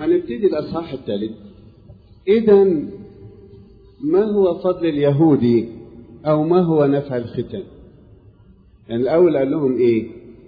هنبتدي الأصحاح الثالث إذا ما هو فضل اليهودي أو ما هو نفع الختان يعني الأول قال لهم إيه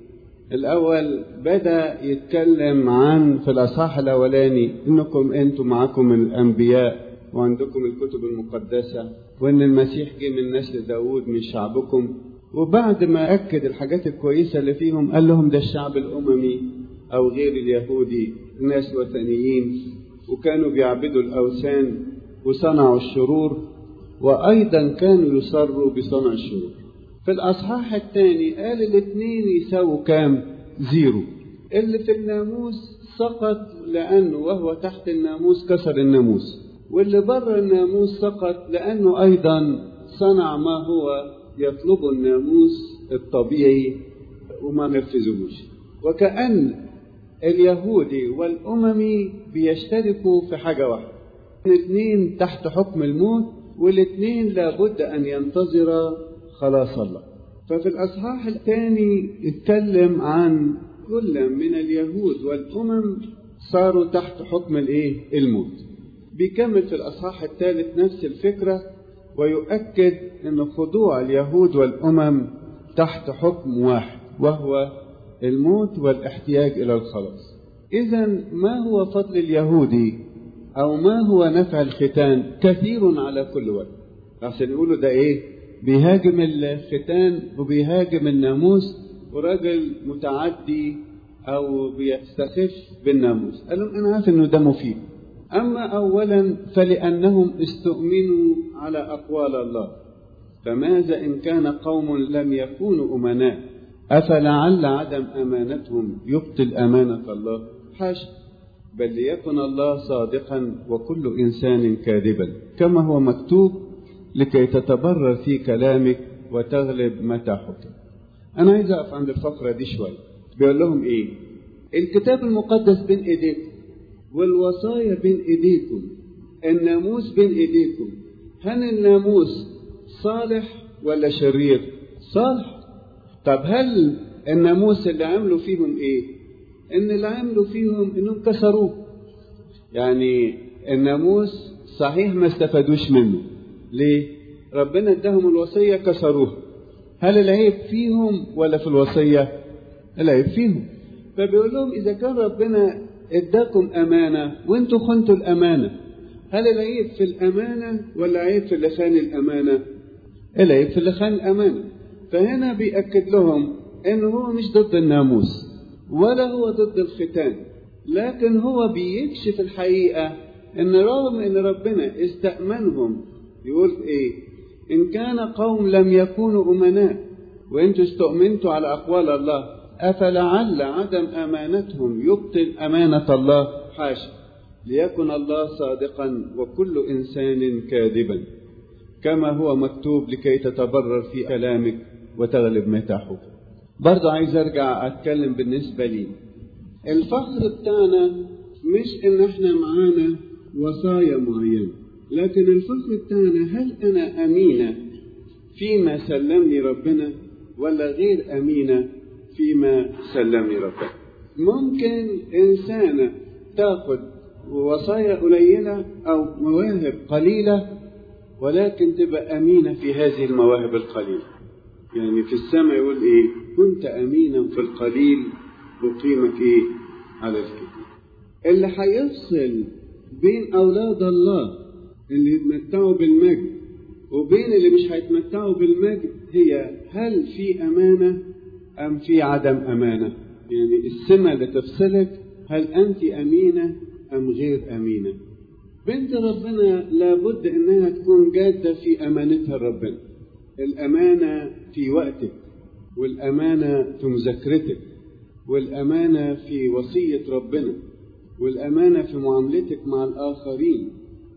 الأول بدأ يتكلم عن في الأصحاح الأولاني إنكم أنتم معكم الأنبياء وعندكم الكتب المقدسة وإن المسيح جه من نسل داود من شعبكم وبعد ما أكد الحاجات الكويسة اللي فيهم قال لهم ده الشعب الأممي أو غير اليهودي ناس وثنيين وكانوا بيعبدوا الأوثان وصنعوا الشرور وأيضا كانوا يصروا بصنع الشرور في الأصحاح الثاني قال الاثنين يساووا كام زيرو اللي في الناموس سقط لأنه وهو تحت الناموس كسر الناموس واللي بره الناموس سقط لأنه أيضا صنع ما هو يطلبه الناموس الطبيعي وما نفذوش وكأن اليهودي والأممي بيشتركوا في حاجة واحدة الاثنين تحت حكم الموت والاثنين لابد أن ينتظر خلاص الله ففي الأصحاح الثاني اتكلم عن كل من اليهود والأمم صاروا تحت حكم الايه الموت بيكمل في الأصحاح الثالث نفس الفكرة ويؤكد أن خضوع اليهود والأمم تحت حكم واحد وهو الموت والاحتياج إلى الخلاص إذا ما هو فضل اليهودي أو ما هو نفع الختان كثير على كل وجه عشان يقولوا ده إيه بيهاجم الختان وبيهاجم الناموس وراجل متعدي أو بيستخف بالناموس قال لهم أنا عارف إنه ده مفيد أما أولا فلأنهم استؤمنوا على أقوال الله فماذا إن كان قوم لم يكونوا أمناء أفلعل عدم أمانتهم يبطل أمانة الله حاشا بل ليكن الله صادقا وكل إنسان كاذبا كما هو مكتوب لكي تتبرر في كلامك وتغلب متى حكم أنا عايز أقف عند الفقرة دي شوية بيقول لهم إيه الكتاب المقدس بين إيديكم والوصايا بين إيديكم الناموس بين إيديكم هل الناموس صالح ولا شرير صالح طب هل الناموس اللي عملوا فيهم ايه ان اللي عملوا فيهم انهم كسروه يعني الناموس صحيح ما استفادوش منه ليه ربنا اداهم الوصية كسروها هل العيب فيهم ولا في الوصية العيب فيهم فبيقول لهم إذا كان ربنا اداكم أمانة وانتوا خنتوا الأمانة هل العيب في الأمانة ولا عيب في اللي خان الأمانة العيب في اللي خان الأمانة فهنا بيأكد لهم إن هو مش ضد الناموس ولا هو ضد الختان لكن هو بيكشف الحقيقة إن رغم إن ربنا استأمنهم يقول إيه إن كان قوم لم يكونوا أمناء وأنتوا استؤمنتوا على أقوال الله أفلعل عدم أمانتهم يبطل أمانة الله حاشا ليكن الله صادقا وكل إنسان كاذبا كما هو مكتوب لكي تتبرر في كلامك وتغلب متاحه برضه عايز ارجع اتكلم بالنسبة لي الفخر بتاعنا مش ان احنا معانا وصايا معينة لكن الفخر بتاعنا هل انا امينة فيما سلمني ربنا ولا غير امينة فيما سلمني ربنا ممكن انسانة تاخد وصايا قليلة او مواهب قليلة ولكن تبقى امينة في هذه المواهب القليلة يعني في السماء يقول ايه كنت امينا في القليل اقيمك ايه على الكثير اللي هيفصل بين اولاد الله اللي يتمتعوا بالمجد وبين اللي مش هيتمتعوا بالمجد هي هل في امانه ام في عدم امانه يعني السمه اللي تفصلك هل انت امينه ام غير امينه بنت ربنا لابد انها تكون جاده في امانتها لربنا الامانه في وقتك والامانه في مذاكرتك والامانه في وصيه ربنا والامانه في معاملتك مع الاخرين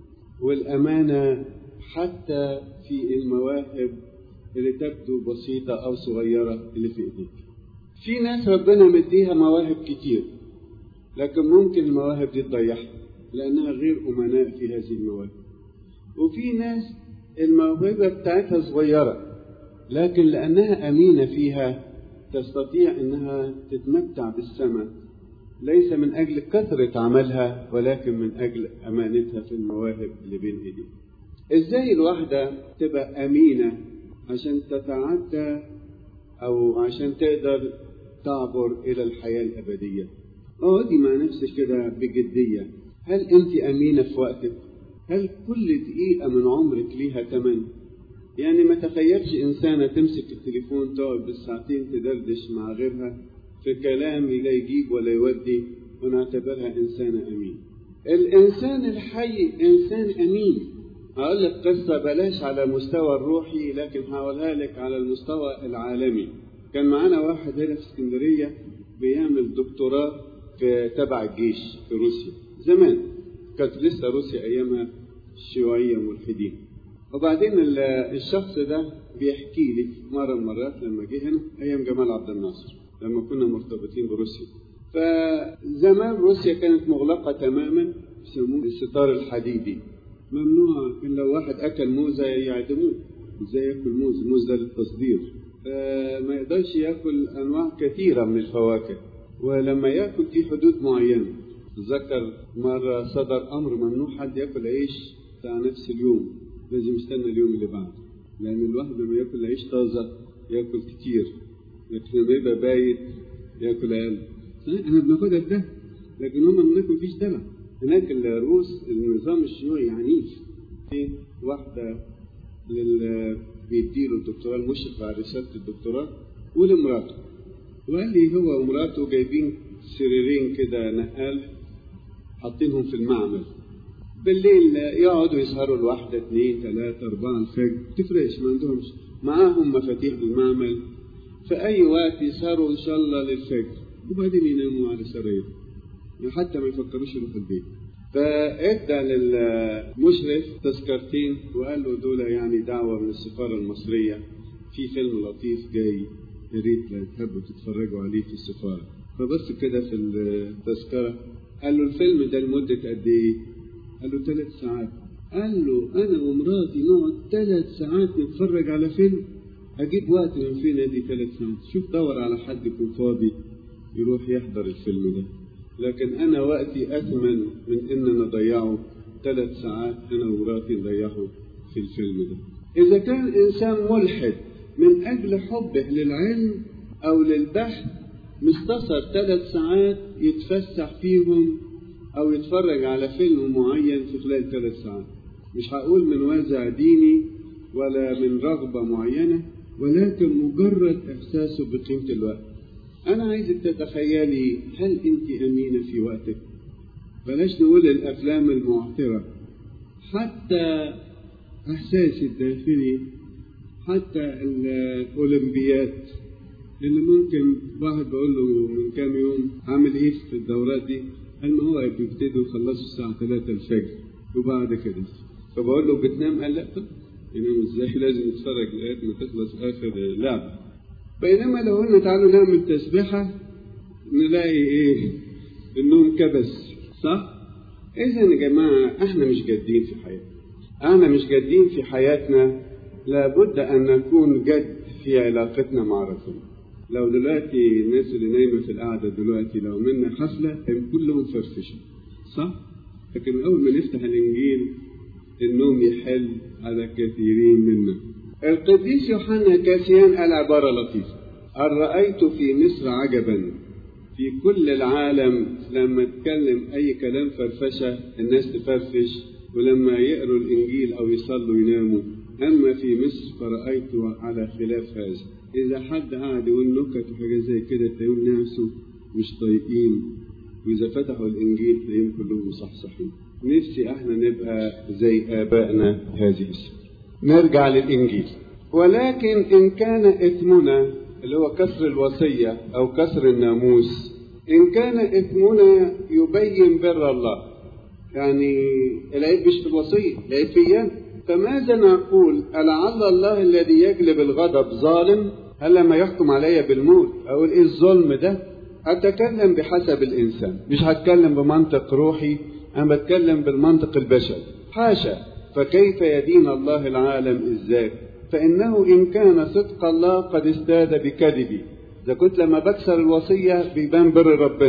والامانه حتى في المواهب اللي تبدو بسيطه او صغيره اللي في ايديك في ناس ربنا مديها مواهب كتير لكن ممكن المواهب دي تضيعها لانها غير امناء في هذه المواهب وفي ناس الموهبه بتاعتها صغيره لكن لانها امينه فيها تستطيع انها تتمتع بالسماء ليس من أجل كثرة عملها ولكن من أجل أمانتها في المواهب اللي بين إيديها إزاي الواحدة تبقى أمينة عشان تتعدى أو عشان تقدر تعبر إلى الحياة الأبدية اقعدي مع نفسك كده بجدية هل أنت أمينة في وقتك؟ هل كل دقيقة من عمرك ليها ثمن؟ يعني ما تخيلش إنسانة تمسك التليفون تقعد بالساعتين تدردش مع غيرها في كلام لا يجيب ولا يودي ونعتبرها إنسانة أمين الإنسان الحي إنسان أمين هقول لك قصة بلاش على المستوى الروحي لكن هقولها لك على المستوى العالمي كان معانا واحد هنا في اسكندرية بيعمل دكتوراه في تبع الجيش في روسيا زمان كانت لسه روسيا أيامها شيوعية ملحدين وبعدين الشخص ده بيحكي لي مرة من المرات لما جه هنا أيام جمال عبد الناصر لما كنا مرتبطين بروسيا فزمان روسيا كانت مغلقة تماما يسموه الستار الحديدي ممنوع ان لو واحد اكل موزه يعدموه ازاي ياكل موز الموز ده للتصدير فما يقدرش ياكل انواع كثيره من الفواكه ولما ياكل في حدود معينه تذكر مره صدر امر ممنوع حد ياكل عيش بتاع نفس اليوم لازم يستنى اليوم اللي بعده لان الواحد لما ياكل عيش طازه ياكل كتير لكن لما يبقى بايت ياكل اقل صحيح احنا بناخدها بده لكن هم هناك مفيش دلع هناك الروس النظام الشيوعي عنيف في واحدة لل بيديله الدكتوراه المشرف على رسالة الدكتوراه ولمراته وقال لي هو ومراته جايبين سريرين كده نقال حاطينهم في المعمل بالليل يقعدوا يسهروا الواحدة اثنين ثلاثة أربعة الفجر تفرقش ما عندهمش معاهم مفاتيح المعمل في أي وقت يسهروا إن شاء الله للفجر وبعدين يناموا على سرير حتى ما يفكروش يروحوا البيت فادى للمشرف تذكرتين وقال له دول يعني دعوه من السفاره المصريه في فيلم لطيف جاي يا ريت لو تحبوا تتفرجوا عليه في السفاره فبص كده في التذكره قال له الفيلم ده لمده قد ايه؟ قال له ثلاث ساعات قال له انا ومراتي نقعد ثلاث ساعات نتفرج على فيلم اجيب وقت من فين ادي ثلاث ساعات شوف دور على حد يكون فاضي يروح يحضر الفيلم ده لكن أنا وقتي أثمن من إن نضيعه ثلاث ساعات أنا ومراتي نضيعه في الفيلم ده. إذا كان إنسان ملحد من أجل حبه للعلم أو للبحث مستصر ثلاث ساعات يتفسح فيهم أو يتفرج على فيلم معين في خلال ثلاث ساعات. مش هقول من وازع ديني ولا من رغبة معينة ولكن مجرد إحساسه بقيمة الوقت. أنا عايزك تتخيلي هل أنت أمينة في وقتك؟ بلاش نقول الأفلام المعثرة حتى إحساسي الداخلي حتى الأولمبيات اللي ممكن واحد بقول له من كام يوم عامل إيه في الدورات دي؟ قال ما هو بيبتدوا يخلصوا الساعة 3 الفجر وبعد كده فبقول له بتنام؟ قال لا ينام ازاي؟ لازم نتفرج لغاية ما تخلص آخر لعبة بينما لو قلنا تعالوا نعمل تسبيحة نلاقي ايه النوم كبس صح اذا يا جماعة احنا مش جادين في حياتنا احنا مش جادين في حياتنا لابد ان نكون جد في علاقتنا مع ربنا لو دلوقتي الناس اللي نايمة في القعدة دلوقتي لو منا حفلة كلهم فرفشوا صح لكن اول ما نفتح الانجيل النوم يحل على كثيرين منا القديس يوحنا كاسيان قال عبارة لطيفة قال رأيت في مصر عجبا في كل العالم لما تكلم أي كلام فرفشة الناس تفرفش ولما يقروا الإنجيل أو يصلوا يناموا أما في مصر فرأيت على خلاف هذا إذا حد قعد يقول نكت وحاجة زي كده تلاقيهم نفسه مش طايقين وإذا فتحوا الإنجيل تلاقيهم كلهم مصحصحين نفسي احنا نبقى زي آبائنا هذه السنة نرجع للإنجيل ولكن إن كان إثمنا اللي هو كسر الوصية أو كسر الناموس إن كان إثمنا يبين بر الله يعني العيب مش في الوصية العيب فيا فماذا نقول ألعل الله الذي يجلب الغضب ظالم هل لما يحكم علي بالموت أقول إيه الظلم ده أتكلم بحسب الإنسان مش هتكلم بمنطق روحي أنا بتكلم بالمنطق البشري حاشا فكيف يدين الله العالم إزاي فإنه إن كان صدق الله قد ازداد بكذبي إذا كنت لما بكسر الوصية بيبان بر ربنا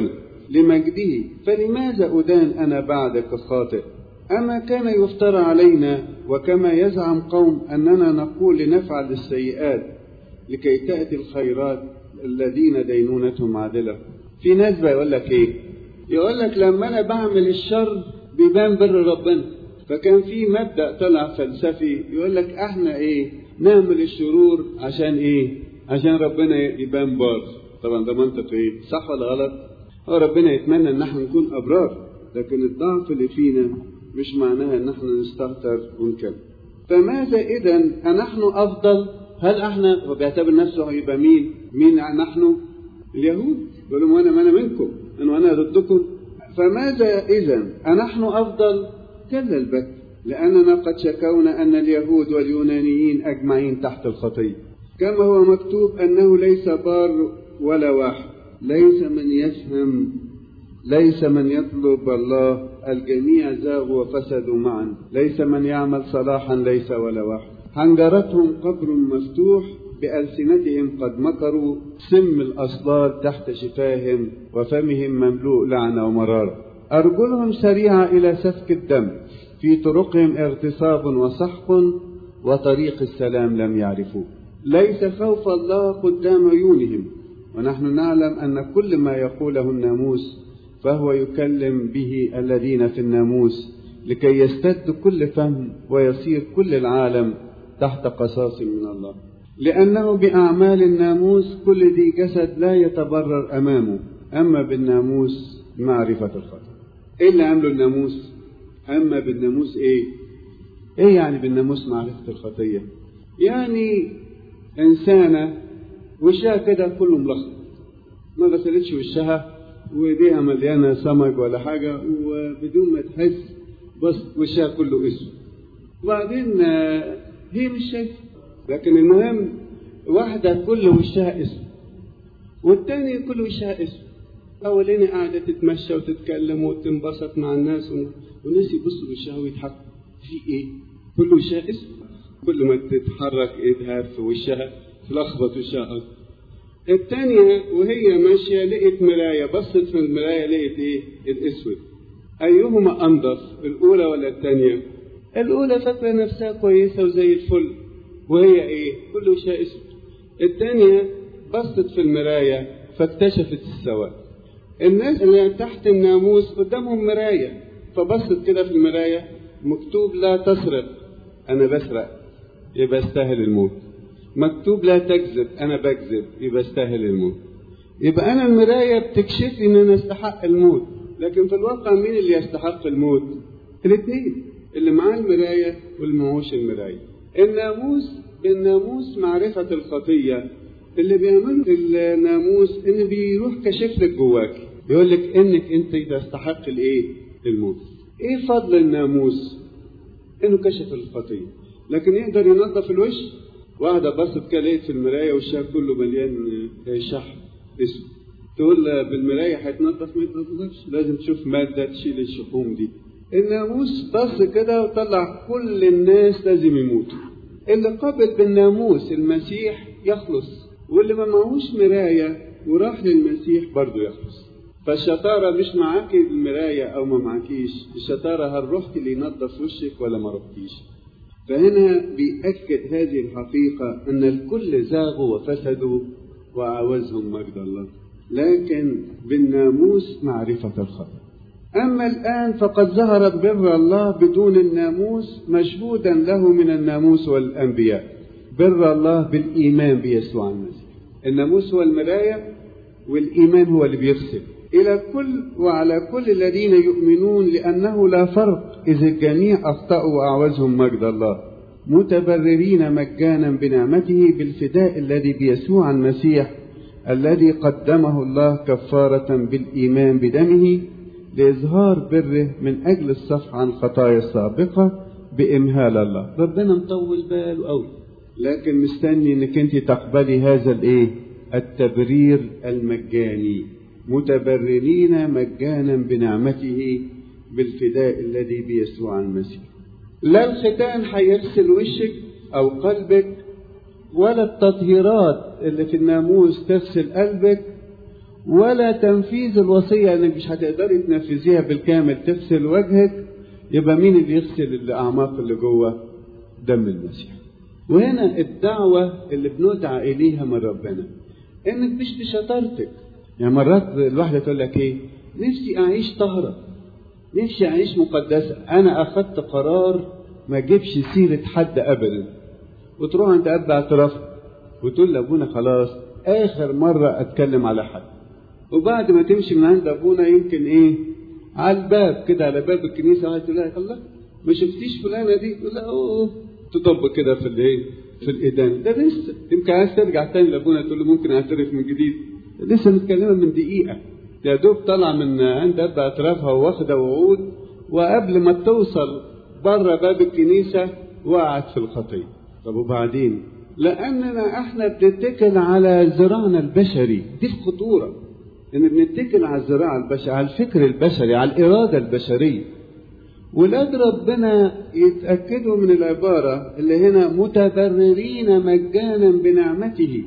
لمجده فلماذا أدان أنا بعدك خاطئ أما كان يفترى علينا وكما يزعم قوم أننا نقول لنفعل السيئات لكي تأتي الخيرات الذين دينونتهم عادلة في ناس بيقول لك إيه يقول لك لما أنا بعمل الشر بيبان بر ربنا فكان في مبدأ طلع فلسفي يقول لك احنا ايه نعمل الشرور عشان ايه عشان ربنا يبان بار طبعا ده منطق ايه صح ولا غلط هو ربنا يتمنى ان احنا نكون ابرار لكن الضعف اللي فينا مش معناها ان احنا نستهتر ونكمل فماذا اذا انحن افضل هل احنا هو بيعتبر نفسه يبقى مين مين نحن اليهود يقول لهم وانا ما انا منكم انا وانا ضدكم فماذا اذا انحن افضل كلا البت لاننا قد شكونا ان اليهود واليونانيين اجمعين تحت الخطيه كما هو مكتوب انه ليس بار ولا واحد ليس من يفهم ليس من يطلب الله الجميع زاغوا وفسدوا معا ليس من يعمل صلاحا ليس ولا واحد حنجرتهم قبر مفتوح بألسنتهم قد مكروا سم الأصلال تحت شفاهم وفمهم مملوء لعنة ومرارة أرجلهم سريعة إلى سفك الدم في طرقهم اغتصاب وسحق وطريق السلام لم يعرفوه ليس خوف الله قدام عيونهم ونحن نعلم أن كل ما يقوله الناموس فهو يكلم به الذين في الناموس لكي يستد كل فهم ويصير كل العالم تحت قصاص من الله لأنه بأعمال الناموس كل ذي جسد لا يتبرر أمامه أما بالناموس معرفة الخطأ إيه اللي عمله الناموس أما بالناموس إيه إيه يعني بالناموس معرفة الخطية يعني إنسانة وشها كده كله ملخبط ما غسلتش وشها وايديها مليانة سمك ولا حاجة وبدون ما تحس بس وشها كله اسود وبعدين هي مش شايفة لكن المهم واحدة كل وشها اسود والتانية كل وشها اسود أولاني قاعدة تتمشى وتتكلم وتنبسط مع الناس والناس يبصوا وشها ويضحكوا في إيه؟ كل وشها اسود كل ما تتحرك إيدها في وشها تلخبط وشها أكتر التانية وهي ماشية لقيت مراية بصت في المراية لقيت إيه؟ الأسود أيهما أنظف الأولى ولا التانية؟ الأولى فاكرة نفسها كويسة وزي الفل وهي إيه؟ كل وشها أسود التانية بصت في المراية فاكتشفت السواد الناس اللي تحت الناموس قدامهم مراية فبصت كده في المراية مكتوب لا تسرق أنا بسرق يبقى استاهل الموت مكتوب لا تكذب أنا بكذب يبقى استاهل الموت يبقى أنا المراية بتكشفني إن أنا أستحق الموت لكن في الواقع مين اللي يستحق الموت؟ الاثنين اللي معاه المراية واللي معهوش المراية الناموس بالناموس معرفة الخطية اللي بيعمله الناموس ان بيروح كشف لك جواك يقول لك انك انت تستحق الايه الموت ايه فضل الناموس انه كشف الخطيه لكن يقدر ينظف الوش واحدة بصت كده لقيت في المراية وشها كله مليان شحم اسود تقول بالمراية هيتنظف ما يتنظفش لازم تشوف مادة تشيل الشحوم دي الناموس بص كده وطلع كل الناس لازم يموتوا اللي قبل بالناموس المسيح يخلص واللي ما معهوش مراية وراح للمسيح برضه يخلص فالشطارة مش معاكي المراية أو ما معكيش الشطارة هل رحت اللي ينظف وشك ولا ما رحتيش فهنا بيأكد هذه الحقيقة أن الكل زاغوا وفسدوا وعوزهم مجد الله لكن بالناموس معرفة الخطأ أما الآن فقد ظهرت بر الله بدون الناموس مشهودا له من الناموس والأنبياء بر الله بالإيمان بيسوع المسيح الناموس هو المراية والإيمان هو اللي بيرسل إلى كل وعلى كل الذين يؤمنون لأنه لا فرق إذ الجميع أخطأوا وأعوزهم مجد الله متبررين مجانا بنعمته بالفداء الذي بيسوع المسيح الذي قدمه الله كفارة بالإيمان بدمه لإظهار بره من أجل الصفح عن الخطايا السابقة بإمهال الله ربنا مطول باله قوي لكن مستني انك انت تقبلي هذا الايه التبرير المجاني متبررين مجانا بنعمته بالفداء الذي بيسوع المسيح لا الختان هيغسل وشك او قلبك ولا التطهيرات اللي في الناموس تغسل قلبك ولا تنفيذ الوصية انك مش هتقدري تنفذيها بالكامل تغسل وجهك يبقى مين اللي يغسل الاعماق اللي جوه دم المسيح وهنا الدعوة اللي بندعى إليها من ربنا إنك مش بشطارتك يعني مرات الواحدة تقول لك إيه نفسي أعيش طهرة نفسي أعيش مقدسة أنا أخدت قرار ما أجيبش سيرة حد أبدا وتروح عند أب اعتراف وتقول لأبونا خلاص آخر مرة أتكلم على حد وبعد ما تمشي من عند أبونا يمكن إيه على الباب كده على باب الكنيسة واحد تقول لها الله ما شفتيش فلانة دي تقول لها أوه تطب كده في الايه في الايدان ده لسه يمكن عايز ترجع تاني لابونا تقول له ممكن اعترف من جديد لسه متكلمه من دقيقه يا دوب طالعه من عند اب اعترافها واخده وعود وقبل ما توصل بره باب الكنيسه وقعت في الخطيه طب وبعدين لاننا احنا بنتكل على ذراعنا البشري دي الخطوره ان بنتكل على الذراع البشري على الفكر البشري على الاراده البشريه ولاد ربنا يتأكدوا من العبارة اللي هنا متبررين مجانا بنعمته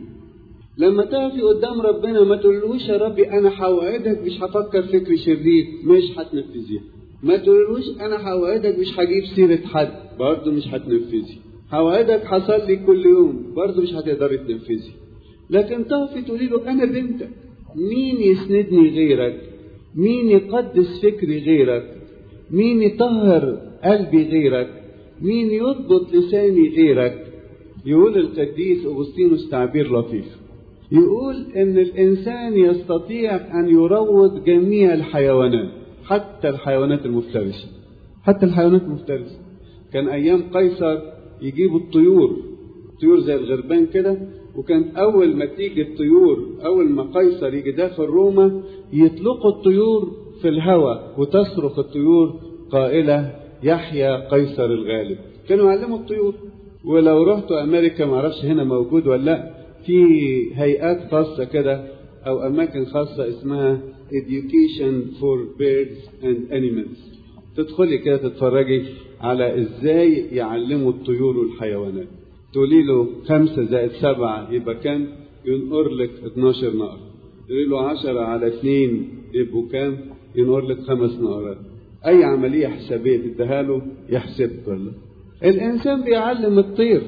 لما تقفي قدام ربنا ما تقولوش يا ربي انا هوعدك مش هفكر فكر شرير مش هتنفذيها ما تقولوش انا هوعدك مش هجيب سيرة حد برضه مش هتنفذي هوعدك هصلي كل يوم برضه مش هتقدري تنفذي لكن تقفي تقولي له انا بنتك مين يسندني غيرك مين يقدس فكري غيرك مين يطهر قلبي غيرك مين يضبط لساني غيرك يقول القديس أغسطينوس تعبير لطيف يقول ان الانسان يستطيع ان يروض جميع الحيوانات حتى الحيوانات المفترسه حتى الحيوانات المفترسه كان ايام قيصر يجيبوا الطيور طيور زي الغربان كده وكانت اول ما تيجي الطيور اول ما قيصر يجي داخل روما يطلقوا الطيور في الهواء وتصرخ الطيور قائلة يحيى قيصر الغالب كانوا يعلموا الطيور ولو رحتوا أمريكا معرفش هنا موجود ولا لا في هيئات خاصة كده أو أماكن خاصة اسمها Education for Birds and Animals تدخلي كده تتفرجي على ازاي يعلموا الطيور والحيوانات تقولي له خمسة زائد سبعة يبقى كام ينقر لك 12 نقر تقولي له 10 على 2 يبقوا كام ينقر لك خمس نقرات اي عمليه حسابيه تديها له يحسب كله الانسان بيعلم الطير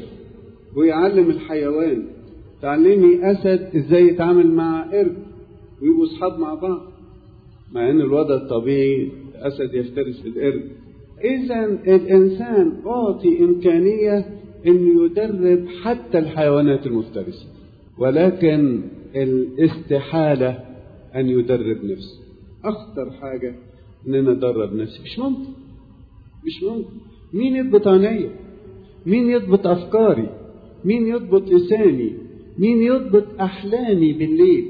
ويعلم الحيوان تعلمي اسد ازاي يتعامل مع قرد ويبقوا اصحاب مع بعض مع ان الوضع الطبيعي الاسد يفترس القرد اذا الانسان اعطي امكانيه انه يدرب حتى الحيوانات المفترسه ولكن الاستحاله ان يدرب نفسه اخطر حاجه ان انا ادرب نفسي مش ممكن مش ممكن مين يضبط عينيا مين يضبط افكاري مين يضبط لساني مين يضبط احلامي بالليل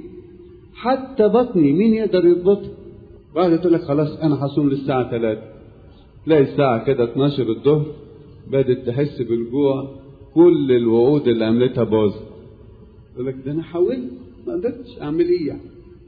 حتى بطني مين يقدر يضبطها واحد تقول لك خلاص انا هصوم للساعه 3 تلاقي الساعه كده 12 الظهر بدات تحس بالجوع كل الوعود اللي عملتها باظت يقول لك ده انا حاولت ما قدرتش اعمل ايه يعني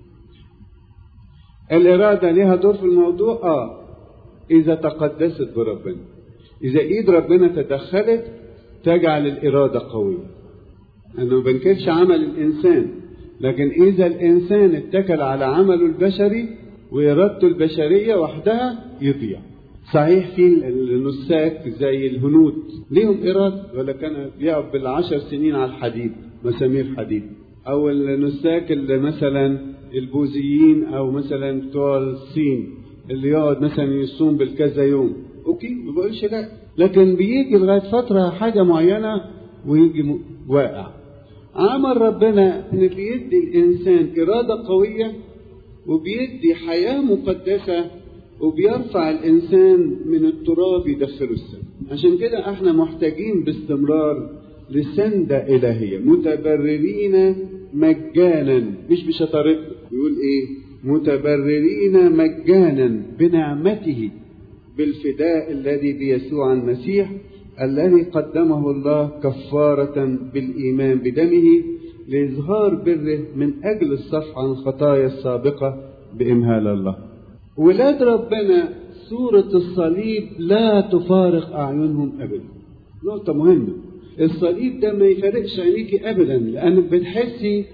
الإرادة ليها دور في الموضوع آه إذا تقدست بربنا إذا إيد ربنا تدخلت تجعل الإرادة قوية أنا ما بنكرش عمل الإنسان لكن إذا الإنسان اتكل على عمله البشري وإرادته البشرية وحدها يضيع صحيح في النساك زي الهنود ليهم إرادة ولا كان بيقف بالعشر سنين على الحديد مسامير حديد أو النساك اللي مثلا البوذيين او مثلا بتوع الصين اللي يقعد مثلا يصوم بالكذا يوم اوكي ما بقولش لا لكن بيجي لغايه فتره حاجه معينه ويجي واقع عمل ربنا ان بيدي الانسان اراده قويه وبيدي حياه مقدسه وبيرفع الانسان من التراب يدخله السماء عشان كده احنا محتاجين باستمرار لسندة إلهية متبررين مجانا مش بشطارتنا يقول ايه متبررين مجانا بنعمته بالفداء الذي بيسوع المسيح الذي قدمه الله كفارة بالإيمان بدمه لإظهار بره من أجل الصفح عن الخطايا السابقة بإمهال الله ولاد ربنا سورة الصليب لا تفارق أعينهم أبدا نقطة مهمة الصليب ده ما يفارقش عينيكي أبدا لأنك بتحسي ان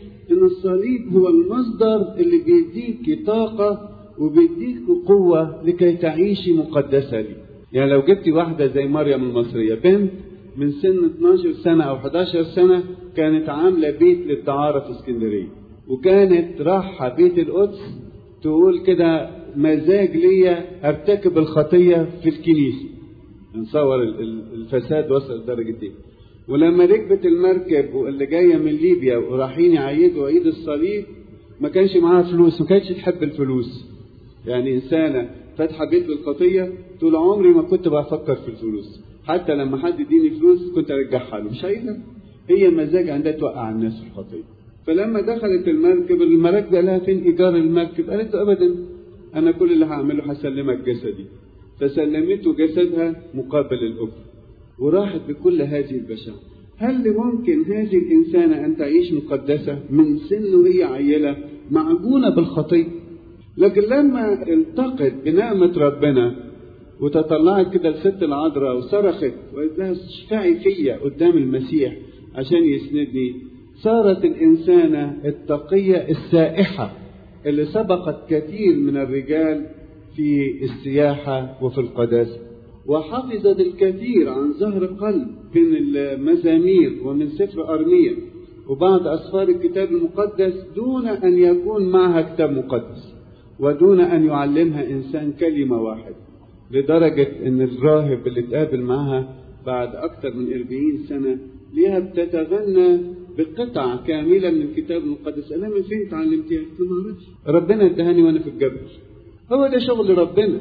ان الصليب هو المصدر اللي بيديك طاقة وبيديك قوة لكي تعيشي مقدسة لي يعني لو جبتي واحدة زي مريم المصرية بنت من سن 12 سنة أو 11 سنة كانت عاملة بيت للدعارة في اسكندرية وكانت راحة بيت القدس تقول كده مزاج ليا ارتكب الخطية في الكنيسة نصور الفساد وصل لدرجة ايه ولما ركبت المركب واللي جاية من ليبيا ورايحين يعيدوا عيد الصليب ما كانش معاها فلوس ما كانتش تحب الفلوس يعني إنسانة فاتحة بيت بالخطية طول عمري ما كنت بفكر في الفلوس حتى لما حد يديني فلوس كنت أرجعها له مش عايزة هي مزاج عندها توقع الناس في الخطية فلما دخلت المركب المراكب قال لها فين إيجار المركب قالت له أبدا أنا كل اللي هعمله هسلمك جسدي فسلمته جسدها مقابل الأجر وراحت بكل هذه البشاعة هل ممكن هذه الإنسانة أن تعيش مقدسة من سن وهي عيلة معجونة بالخطية لكن لما التقت بنعمة ربنا وتطلعت كده الست العذراء وصرخت وقالت لها اشفعي فيا قدام المسيح عشان يسندني صارت الإنسانة التقية السائحة اللي سبقت كثير من الرجال في السياحة وفي القداسة وحفظت الكثير عن ظهر قلب من المزامير ومن سفر أرمية وبعض أسفار الكتاب المقدس دون أن يكون معها كتاب مقدس ودون أن يعلمها إنسان كلمة واحدة لدرجة أن الراهب اللي اتقابل معها بعد أكثر من 40 سنة ليها بتتغنى بقطعة كاملة من الكتاب المقدس أنا من فين تعلمتيها؟ ما أعرفش ربنا ادهاني وأنا في الجبل هو ده شغل ربنا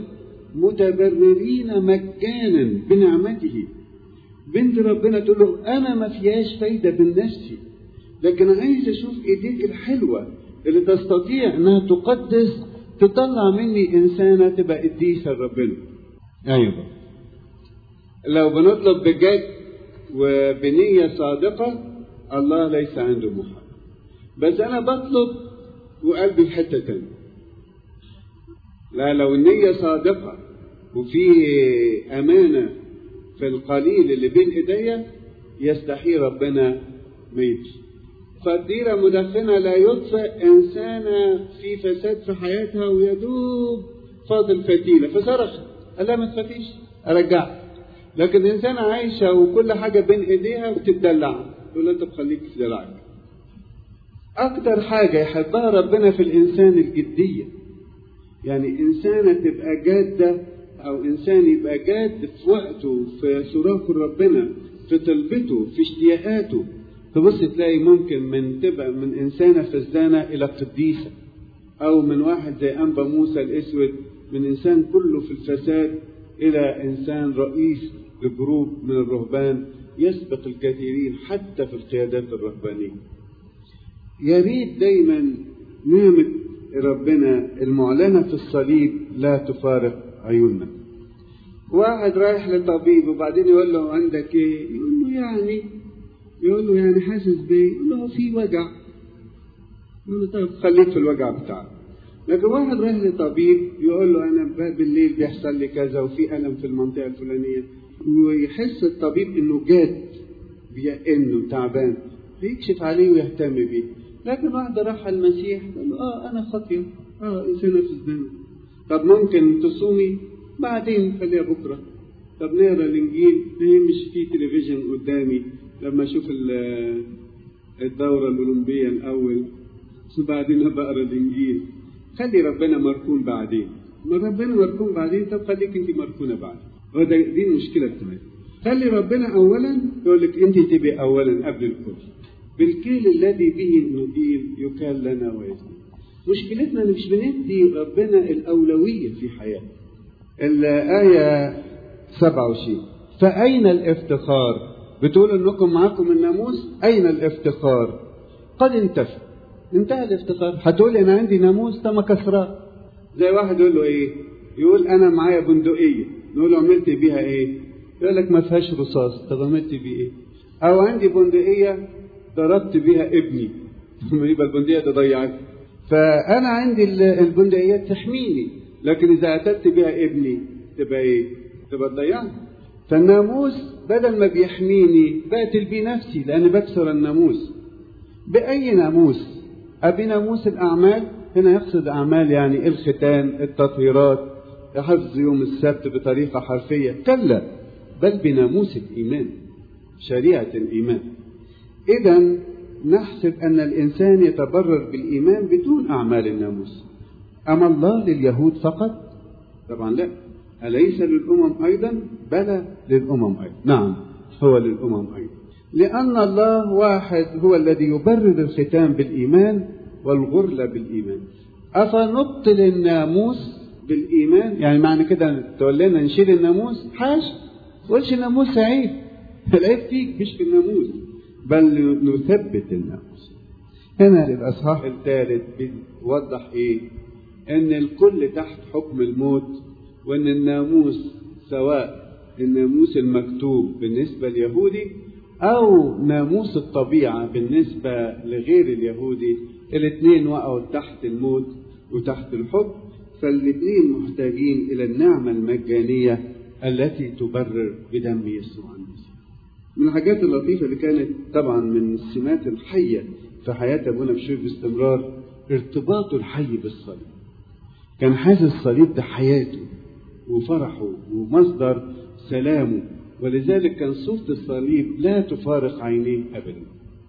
متبررين مجانا بنعمته بنت ربنا تقول له انا ما فيهاش فايده بالنفس لكن عايز اشوف ايديك الحلوه اللي تستطيع انها تقدس تطلع مني انسانه تبقى قديسه لربنا ايوه لو بنطلب بجد وبنيه صادقه الله ليس عنده محال بس انا بطلب وقلبي في حته تانيه لا لو النية صادقة وفي أمانة في القليل اللي بين إيديا يستحي ربنا ما يدري فالديرة مدخنة لا يطفئ إنسانة في فساد في حياتها ويدوب فاضل فتيلة فصرخت قال لها ما تخافيش أرجعها لكن إنسانة عايشة وكل حاجة بين إيديها وتتدلع تقول له أنت بخليك في دلعك أكتر حاجة يحبها ربنا في الإنسان الجدية يعني إنسانة تبقى جادة أو إنسان يبقى جاد في وقته في صراخ ربنا في طلبته في اشتياقاته تبص تلاقي ممكن من تبقى من إنسانة فزدانة إلى قديسة أو من واحد زي أنبا موسى الأسود من إنسان كله في الفساد إلى إنسان رئيس لجروب من الرهبان يسبق الكثيرين حتى في القيادات الرهبانية يا ريت دايما نعمة ربنا المعلنة في الصليب لا تفارق عيوننا واحد رايح للطبيب وبعدين يقول له عندك ايه يقول له يعني يقول له يعني حاسس بايه يقول له في وجع يقول له طيب خليك في الوجع بتاعك لكن واحد رايح لطبيب يقول له انا بالليل بيحصل لي كذا وفي الم في المنطقه الفلانيه ويحس الطبيب انه جاد بيئنه تعبان فيكشف عليه ويهتم بيه لكن واحد راح المسيح قال له اه انا خاطيه اه انسانه في الزنا طب ممكن تصومي بعدين خليها بكره طب نقرا الانجيل هي مش في تلفزيون قدامي لما اشوف الدوره الاولمبيه الاول وبعدين بقرا الانجيل خلي ربنا مركون بعدين ما ربنا مركون بعدين طب خليك انت مركونه بعدين وده دي المشكله بتاعتنا خلي ربنا اولا يقول لك انت تبقي اولا قبل الكل بالكيل الذي به النديل يكال لنا ويزن مشكلتنا ان مش بندي ربنا الاولويه في حياتنا الايه 27 فاين الافتخار بتقول انكم معاكم الناموس اين الافتخار قد انتفى انتهى الافتخار هتقول انا عندي ناموس تم كسران زي واحد يقول له ايه يقول انا معايا بندقيه نقول له عملت بيها ايه يقول لك ما فيهاش رصاص طب عملت بيه ايه او عندي بندقيه ضربت بيها ابني يبقى البندقيه تضيعك فانا عندي البندقيات تحميني لكن اذا قتلت بيها ابني تبقى ايه تبقى تضيعني فالناموس بدل ما بيحميني بقتل بيه نفسي لان بكسر الناموس باي ناموس أبناموس الأعمال هنا يقصد أعمال يعني الختان التطهيرات حفظ يوم السبت بطريقة حرفية كلا بل بناموس الإيمان شريعة الإيمان إذا نحسب أن الإنسان يتبرر بالإيمان بدون أعمال الناموس أما الله لليهود فقط طبعا لا أليس للأمم أيضا بلى للأمم أيضا نعم هو للأمم أيضا لأن الله واحد هو الذي يبرر الختام بالإيمان والغرلة بالإيمان أفنبطل الناموس بالإيمان يعني معنى كده تولينا نشيل الناموس حاش قولش الناموس عيب العيب فيك مش في الناموس بل نثبت الناموس هنا الأصحاح الثالث بيوضح إيه إن الكل تحت حكم الموت وإن الناموس سواء الناموس المكتوب بالنسبة لليهودي أو ناموس الطبيعة بالنسبة لغير اليهودي الاثنين وقعوا تحت الموت وتحت الحكم فالاثنين محتاجين إلى النعمة المجانية التي تبرر بدم يسوع المسيح من الحاجات اللطيفة اللي كانت طبعا من السمات الحية في حياة أبونا بشير باستمرار ارتباطه الحي بالصليب كان حاسس الصليب ده حياته وفرحه ومصدر سلامه ولذلك كان صورة الصليب لا تفارق عينيه أبدا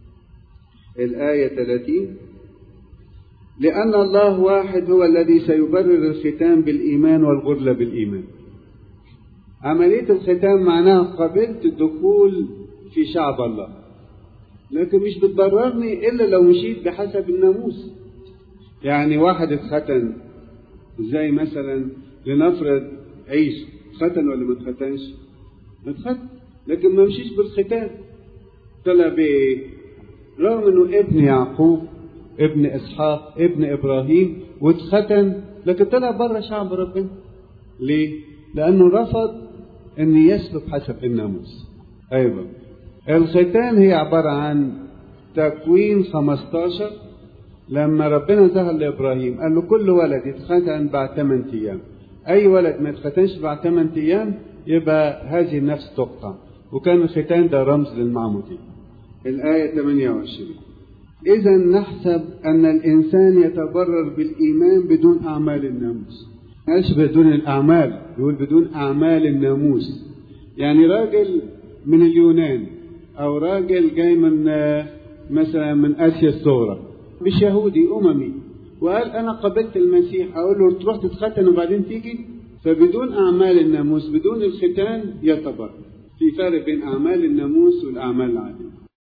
الآية 30 لأن الله واحد هو الذي سيبرر الختام بالإيمان والغرلة بالإيمان عملية الختام معناها قبلت الدخول في شعب الله لكن مش بتبررني إلا لو مشيت بحسب الناموس يعني واحد اتختن زي مثلا لنفرض عيش ختن ولا ما اتختنش؟ اتختن لكن ما مشيش بالختان طلع بايه؟ رغم انه ابن يعقوب ابن اسحاق ابن ابراهيم واتختن لكن طلع بره شعب ربنا ليه؟ لانه رفض ان يسلك حسب الناموس ايوه الختان هي عباره عن تكوين 15 لما ربنا ظهر لابراهيم قال له كل ولد يتختن بعد 8 ايام اي ولد ما يتختنش بعد 8 ايام يبقى هذه النفس تقطع وكان الختان ده رمز للمعمودية الآية 28 إذا نحسب أن الإنسان يتبرر بالإيمان بدون أعمال الناموس مش بدون الأعمال يقول بدون أعمال الناموس يعني راجل من اليونان أو راجل جاي من مثلا من آسيا الصغرى مش يهودي أممي وقال أنا قبلت المسيح أقول له تروح تتختن وبعدين تيجي فبدون أعمال الناموس بدون الختان يتبرر في فرق بين أعمال الناموس والأعمال العادية